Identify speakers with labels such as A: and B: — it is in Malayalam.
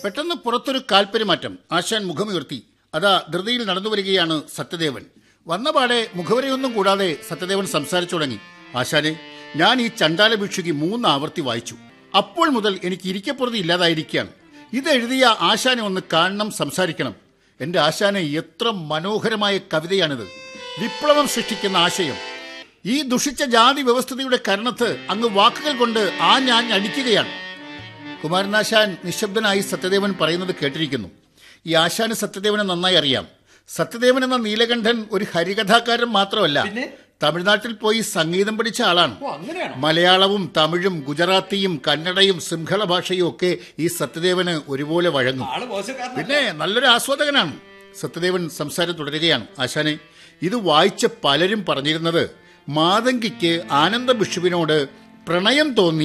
A: പെട്ടെന്ന് പുറത്തൊരു കാൽപ്പെരുമാറ്റം ആശാൻ മുഖമുയർത്തി അതാ ധൃതിയിൽ നടന്നു വരികയാണ് സത്യദേവൻ വന്നപാടെ മുഖവരെയൊന്നും കൂടാതെ സത്യദേവൻ സംസാരിച്ചു തുടങ്ങി ആശാനെ ഞാൻ ഈ ചണ്ടാല ഭിക്ഷുകി മൂന്ന് ആവർത്തി വായിച്ചു അപ്പോൾ മുതൽ എനിക്ക് ഇരിക്കപ്പുറത്ത് ഇല്ലാതായിരിക്കുകയാണ് ഇതെഴുതിയ ആശാനെ ഒന്ന് കാണണം സംസാരിക്കണം എന്റെ ആശാനെ എത്ര മനോഹരമായ കവിതയാണിത് വിപ്ലവം സൃഷ്ടിക്കുന്ന ആശയം ഈ ദുഷിച്ച ജാതി വ്യവസ്ഥതയുടെ കരണത്ത് അങ്ങ് വാക്കുകൾ കൊണ്ട് ആ ഞാൻ അടിക്കുകയാണ് കുമാരനാശാൻ നിശബ്ദനായി സത്യദേവൻ പറയുന്നത് കേട്ടിരിക്കുന്നു ഈ ആശാന് സത്യദേവനെ നന്നായി അറിയാം സത്യദേവൻ എന്ന നീലകണ്ഠൻ ഒരു ഹരികഥാകാരൻ മാത്രമല്ല തമിഴ്നാട്ടിൽ പോയി സംഗീതം പഠിച്ച ആളാണ് മലയാളവും തമിഴും ഗുജറാത്തിയും കന്നഡയും സിംഹള ഭാഷയും ഒക്കെ ഈ സത്യദേവന് ഒരുപോലെ വഴങ്ങും പിന്നെ നല്ലൊരു ആസ്വാദകനാണ് സത്യദേവൻ സംസാരം തുടരുകയാണ് ആശാനെ ഇത് വായിച്ച പലരും പറഞ്ഞിരുന്നത് മാതങ്കിക്ക് ആനന്ദ ബിഷുവിനോട് പ്രണയം തോന്നി